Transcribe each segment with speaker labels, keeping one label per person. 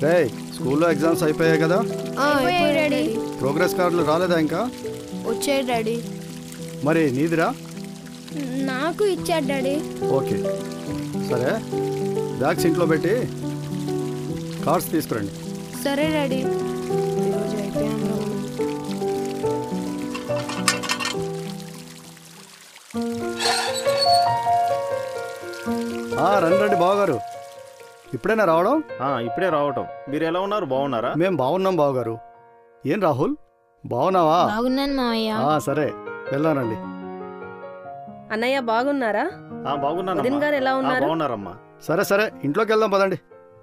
Speaker 1: రే స్కూల్లో ఎగ్జామ్స్ అయిపోయాయి కదా
Speaker 2: అయిపోయాయి డాడీ
Speaker 1: ప్రోగ్రెస్ కార్డులు రాలేదా ఇంకా
Speaker 2: వచ్చాయి డాడీ
Speaker 1: మరి నీదిరా
Speaker 2: నాకు ఇచ్చాడు డాడీ
Speaker 1: ఓకే సరే బ్యాగ్స్ ఇంట్లో పెట్టి కార్డ్స్ తీసుకురండి
Speaker 2: సరే డాడీ ఈరోజు అయిపోయాను
Speaker 1: ఆ, రండి రండి బావగారు ఇప్పుడైనా రావడం
Speaker 3: ఆ, ఇప్పుడే రావటం మీరు ఎలా ఉన్నారు బాగున్నారా
Speaker 1: మేం బాగున్నాం బావగారు ఏం రాహుల్ బాగున్నావా
Speaker 4: బాగున్నాను మావయ్య
Speaker 1: ఆ, సరే వెళ్ళానండి
Speaker 5: అన్నయ్య బాగున్నారా
Speaker 3: ఆ, బాగున్నానమ్మా.
Speaker 5: వదిన గారు ఎలా
Speaker 3: ఆ,
Speaker 5: ఉన్నారు
Speaker 3: బాగున్నారమ్మా
Speaker 1: సరే సరే ఇంట్లోకి వెళ్దాం పదండి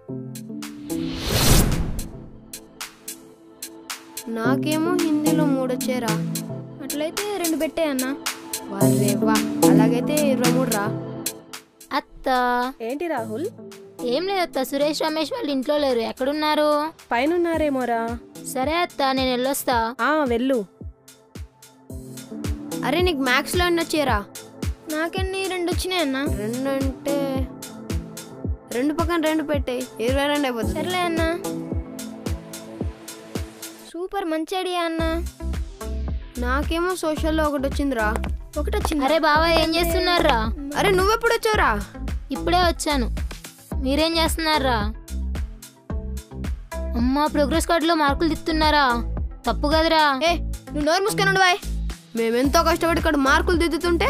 Speaker 2: నాకేమో హిందీలో మూడు వచ్చారా అట్లయితే రెండు పెట్టే అన్న వారే వా అలాగైతే ఇరవై మూడు రా
Speaker 4: అత్త
Speaker 5: ఏంటి రాహుల్
Speaker 4: ఏం లేదు అత్త సురేష్ రమేష్ వాళ్ళు ఇంట్లో లేరు ఎక్కడున్నారు
Speaker 5: పైనున్నారేమోరా
Speaker 4: సరే అత్త నేను వెళ్ళొస్తా
Speaker 5: ఆ వెళ్ళు
Speaker 2: అరే నీకు మ్యాథ్స్ లో ఎన్ని వచ్చారా నాకెన్ని రెండు వచ్చినాయి అన్న రెండు అంటే రెండు పక్కన రెండు పెట్టాయి ఇరవై రెండు అయిపోతుంది సర్లే అన్న సూపర్ మంచి ఐడియా అన్న నాకేమో సోషల్లో ఒకటి వచ్చిందిరా ఒకటి వచ్చింది
Speaker 4: అరే బావా ఏం చేస్తున్నారా
Speaker 2: అరే నువ్వెప్పుడు వచ్చావురా
Speaker 4: ఇప్పుడే వచ్చాను మీరేం చేస్తున్నారా అమ్మా ప్రోగ్రెస్ కార్డులో మార్కులు తిత్తున్నారా తప్పు కదరా
Speaker 2: ఏ నువ్వు నోరు మూసుకొని బాయ్ మేమెంతో కష్టపడి ఇక్కడ మార్కులు దిద్దుతుంటే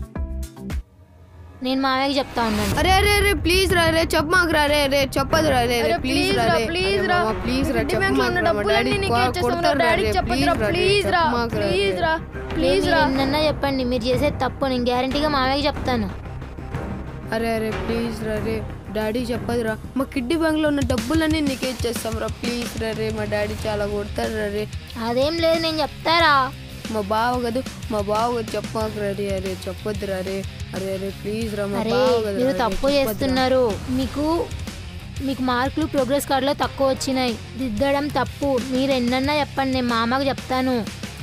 Speaker 4: నేను మావయ్యకి చెప్తా ఉన్నాను
Speaker 2: అరే అరే అరే ప్లీజ్ రా రే చెప్పు మాకు రా రే రే చెప్పదు రా రే రే ప్లీజ్ రా రే ప్లీజ్ రా ప్లీజ్ రా చెప్పు మాకు రా మా డాడీ కొడతారు రా రే ప్లీజ్ రా ప్లీజ్ రా ప్లీజ్ రా ప్లీజ్ రా
Speaker 4: ఎన్నన్నా చెప్పండి మీరు చేసేది తప్పు నేను గ్యారంటీగా మావయ్యకి చెప్తాను
Speaker 2: అరే అరే ప్లీజ్ రా రే డాడీ చెప్పదురా మా కిడ్నీ బ్యాంక్ లో ఉన్న డబ్బులన్నీ నీకే ఇచ్చేస్తాం రా ప్లీజ్ రా రే మా డాడీ చాలా కొడతారు రా రే
Speaker 4: అదేం లేదు నేను చెప్తారా
Speaker 2: మా బావ కదూ మా బావ చెప్పమాకు రా రే అరే చెప్పొద్దు రా రే అరే అరే ప్లీజ్ రా మా
Speaker 4: అరే
Speaker 2: బావ కదా
Speaker 4: మీరు తప్పు చేస్తున్నారు మీకు మీకు మార్కులు ప్రోగ్రెస్ కార్డులో తక్కువ వచ్చినాయి దిద్దడం తప్పు మీరు ఎన్నన్నా చెప్పండి నేను మా అమ్మకి చెప్తాను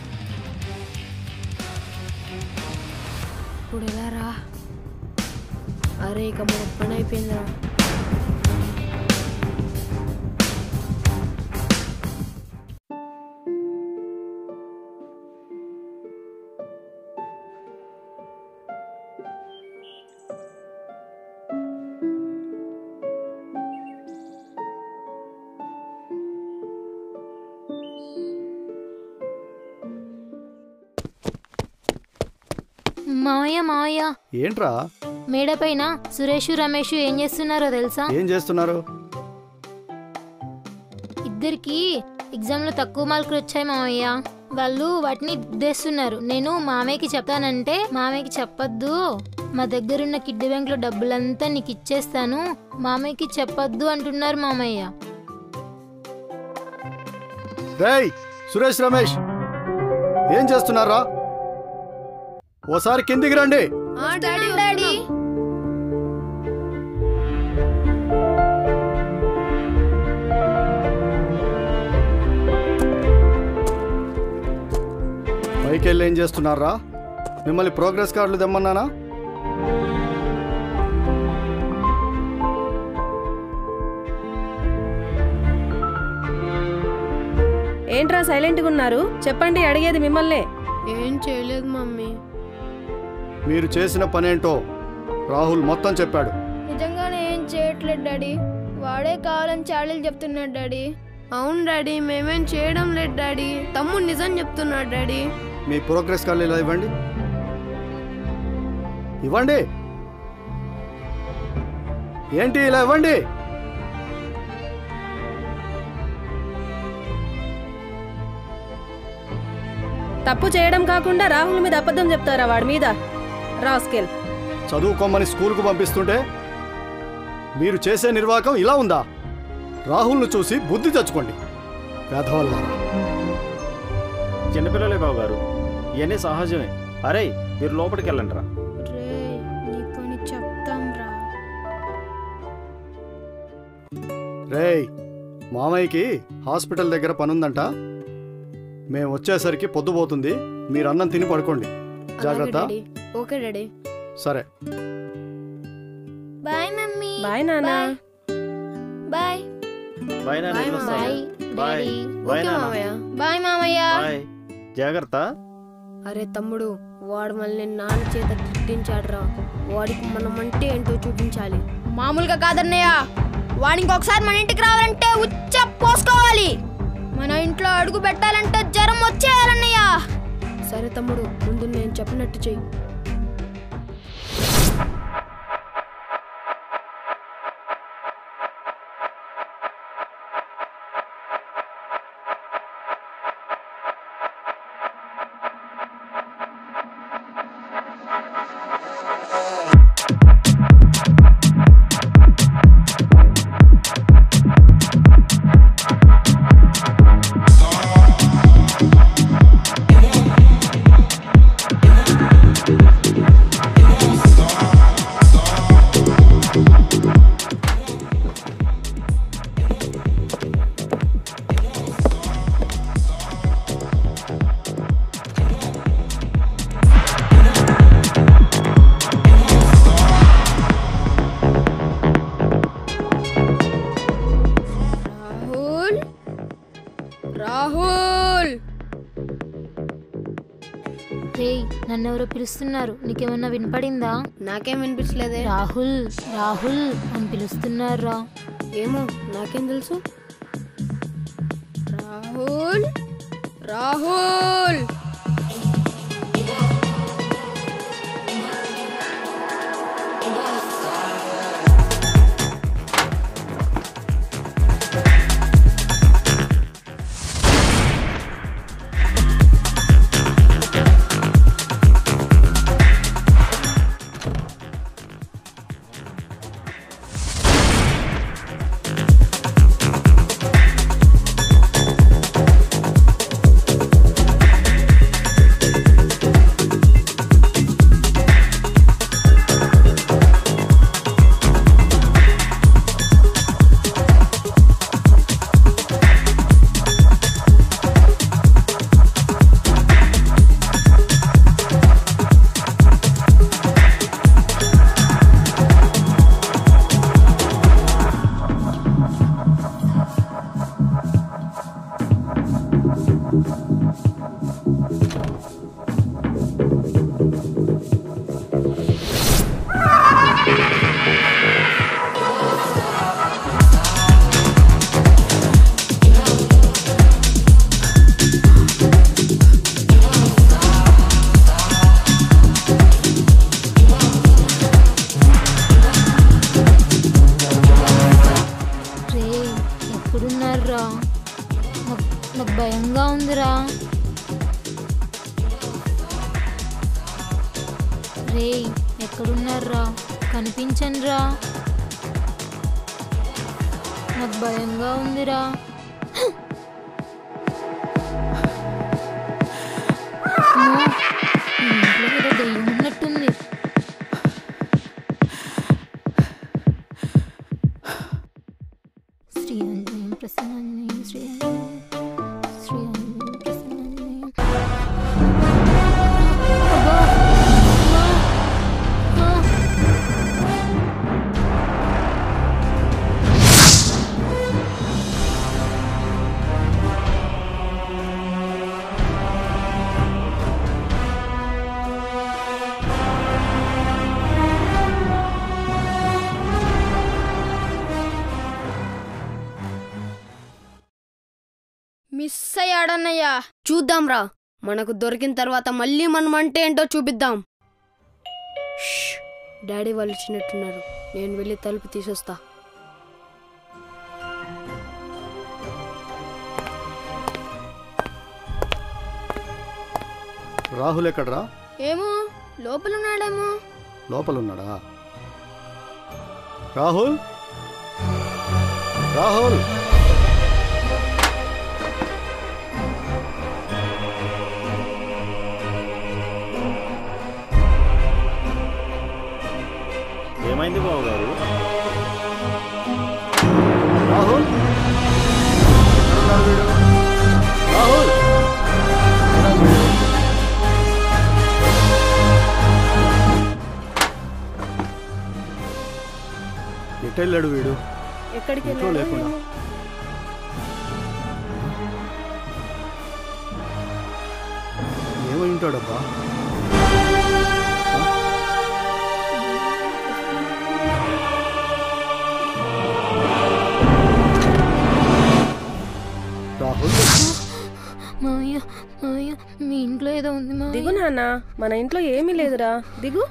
Speaker 2: ఇప్పుడు ఎలా రా అరే ఇక మన పని అయిపోయిందిరా
Speaker 4: మావయ్య మావయ్య
Speaker 1: ఏంట్రా
Speaker 4: మేడ పైన సురేష్ రమేష్ ఏం చేస్తున్నారో తెలుసా
Speaker 1: ఏం చేస్తున్నారు
Speaker 4: ఇద్దరికి ఎగ్జామ్ లో తక్కువ మార్కులు వచ్చాయి మామయ్య వాళ్ళు వాటిని దిద్దేస్తున్నారు నేను మామయ్యకి చెప్తానంటే మామయ్యకి చెప్పొద్దు మా దగ్గరున్న కిడ్నీ బ్యాంక్ లో డబ్బులంతా నీకు ఇచ్చేస్తాను మామయ్యకి చెప్పొద్దు అంటున్నారు మామయ్య
Speaker 1: రేయ్ సురేష్ రమేష్ ఏం చేస్తున్నారా ఓసారి కిందికి రండి
Speaker 2: డాడీ డాడీ
Speaker 1: పైకి వెళ్ళి ఏం చేస్తున్నారా మిమ్మల్ని ప్రోగ్రెస్ కార్డులు తెమ్మన్నానా
Speaker 5: ఏంట్రా సైలెంట్గా ఉన్నారు చెప్పండి అడిగేది మిమ్మల్నే
Speaker 2: ఏం చేయలేదు మమ్మీ
Speaker 1: మీరు చేసిన పనేంటో రాహుల్ మొత్తం చెప్పాడు
Speaker 2: నిజంగానే ఏం చేయట్లేదు డాడీ వాడే కావాలని చాడీలు చెప్తున్నాడు డాడీ అవును డాడీ మేమేం చేయడం లేదు డాడీ తమ్ముడు నిజం చెప్తున్నాడు డాడీ
Speaker 1: మీ ప్రోగ్రెస్ కార్డులు ఇలా ఇవ్వండి ఇవ్వండి ఏంటి ఇలా ఇవ్వండి
Speaker 5: తప్పు చేయడం కాకుండా రాహుల్ మీద అబద్ధం చెప్తారా వాడి మీద రాస్కెల్
Speaker 1: చదువుకోమని స్కూల్కు పంపిస్తుంటే మీరు చేసే నిర్వాహకం ఇలా ఉందా రాహుల్ను చూసి బుద్ధి తెచ్చుకోండి పేదవాళ్ళారా
Speaker 3: చిన్నపిల్లలే బాబు గారు ఇవన్నీ సహజమే అరే మీరు లోపలికి వెళ్ళండి రా
Speaker 2: రే నీ పని చెప్తాం రా
Speaker 1: రేయ్ మామయ్యకి హాస్పిటల్ దగ్గర పనుందంట మేము వచ్చేసరికి పొద్దుపోతుంది మీరు అన్నం తిని పడుకోండి జాగ్రత్త
Speaker 2: ఓకే డాడీ
Speaker 1: సరే
Speaker 2: బాయ్ మమ్మీ
Speaker 5: బాయ్ నానా
Speaker 2: బాయ్
Speaker 3: బాయ్ నాన్న
Speaker 2: బాయ్
Speaker 3: వెళ్ళొస్తాను.
Speaker 4: Bye
Speaker 3: bye
Speaker 4: daddy
Speaker 3: bye
Speaker 2: okay
Speaker 3: నాన్న
Speaker 2: మామయ్య
Speaker 4: బాయ్ మామయ్య
Speaker 3: బాయ్ జాగ్రత్త
Speaker 2: అరే తమ్ముడు వాడు మళ్ళీ నాన్న చేత తిట్టించాడురా వాడికి మనం అంటే ఏంటో చూపించాలి మామూలుగా కాదన్నయ్య వాడి ఇంకొకసారి మన ఇంటికి రావాలంటే ఉచ్చ పోసుకోవాలి మన ఇంట్లో అడుగు పెట్టాలంటే జ్వరం వచ్చేయాలన్నయ్య సరే తమ్ముడు ముందు నేను చెప్పినట్టు చెయ్యి రాహుల్ రాహుల్
Speaker 4: రేయ్ నన్ను ఎవరో పిలుస్తున్నారు నీకేమన్నా వినపడిందా
Speaker 2: నాకేం వినిపించలేదే
Speaker 4: రాహుల్ రాహుల్ అని పిలుస్తున్నారా
Speaker 2: ఏమో నాకేం తెలుసు రాహుల్ రాహుల్
Speaker 4: రే ఎక్కడున్నారా నాకు నాకు భయంగా ఉందిరా రే ఎక్కడున్నారా కనిపించండిరా నాకు భయంగా ఉందిరా అమ్మో, ఈ ఇంట్లో ఏదో దెయ్యం ఉన్నట్టుంది శ్రీ ఆంజనేయం ప్రసన్నాంజనేయం శ్రీ ఆంజనేయం శ్రీ ఆంజనేయం ప్రసన్నాంజనేయం అబ్బా! అబ్బా! ఆ!
Speaker 2: మిస్ అయ్యాడన్నయ్యా చూద్దాం రా మనకు దొరికిన తర్వాత మళ్ళీ మనం అంటే ఏంటో చూపిద్దాం షష్, డాడీ వాళ్ళు వచ్చినట్టున్నారు నేను వెళ్ళి తలుపు తీసొస్తా
Speaker 1: రాహుల్ ఎక్కడ్రా
Speaker 2: ఏమో లోపల ఉన్నాడేమో
Speaker 1: లోపల ఉన్నాడా రాహుల్ రాహుల్
Speaker 3: ఏమైంది బాబు గారు
Speaker 1: రాహుల్ ఎక్కడున్నాడు వీడు? రాహుల్ ఎటెళ్ళాడు వీడు
Speaker 2: ఎక్కడికి
Speaker 1: ఇంట్లో
Speaker 2: వెళ్ళాడో
Speaker 1: లేకుండా.
Speaker 2: ఏమో.
Speaker 1: ఏమై ఉంటాడబ్బా రాహుల్
Speaker 4: మావయ్య మావయ్య మీ ఇంట్లో ఏదో ఉంది మావయ్య
Speaker 5: దిగు నాన్న మన ఇంట్లో ఏమీ లేదురా దిగు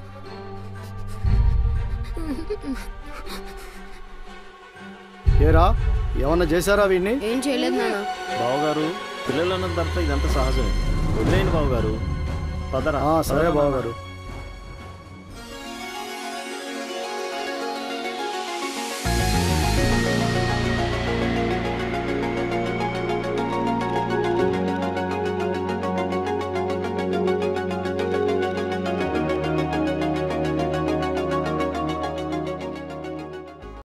Speaker 1: ఏరా ఏమన్నా చేశారా వీడిని
Speaker 2: ఏం చేయలేదు నాన్న
Speaker 3: బావగారు పిల్లలు అన్న తర్వాత ఇదంతా సహజమే వదిలేయండి బావగారు పదరా
Speaker 1: ఆ, సరే
Speaker 3: పదరా
Speaker 1: బావగారు